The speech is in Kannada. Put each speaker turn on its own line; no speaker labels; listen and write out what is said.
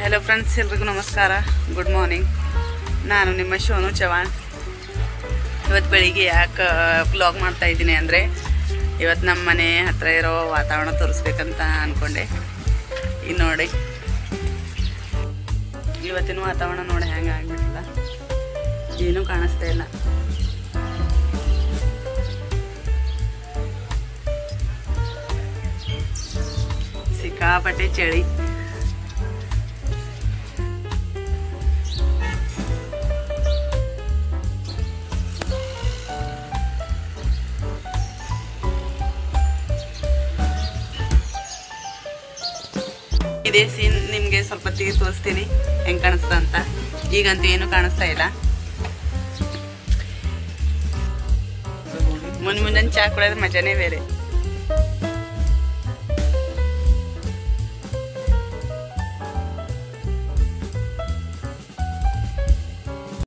ಹಲೋ ಫ್ರೆಂಡ್ಸ್ ಎಲ್ರಿಗೂ ನಮಸ್ಕಾರ ಗುಡ್ ಮಾರ್ನಿಂಗ್ ನಾನು ನಿಮ್ಮ ಶೋನು ಚವಾಣ್ ಇವತ್ತು ಬೆಳಿಗ್ಗೆ ಯಾಕೆ ಬ್ಲಾಗ್ ಮಾಡ್ತಾ ಇದ್ದೀನಿ ಅಂದರೆ ಇವತ್ತು ನಮ್ಮ ಮನೆ ಹತ್ತಿರ ಇರೋ ವಾತಾವರಣ ತೋರಿಸ್ಬೇಕಂತ ಅಂದ್ಕೊಂಡೆ ಈಗ ನೋಡಿ ಇವತ್ತಿನ ವಾತಾವರಣ ನೋಡಿ ಹೆಂಗೆ ಆಗ್ಬಿಟ್ಟದ ಏನೂ ಕಾಣಿಸ್ತಾ ಇಲ್ಲ ಸಿಕ್ಕಾಪಟ್ಟೆ ಚಳಿ ಇದೇ ಸೀನ್ ನಿಮಗೆ ಸ್ವಲ್ಪ ಹೊತ್ತಿಗೆ ತೋರಿಸ್ತೀನಿ ಹೆಂಗೆ ಕಾಣಿಸ್ತದ ಅಂತ ಈಗಂತೂ ಏನು ಕಾಣಿಸ್ತಾ ಇಲ್ಲ ಮುಂಜ್ ಮುಂಜಾನೆ ಚಹಾ ಕುಡಿಯೋದು ಮಜಾನೇ ಬೇರೆ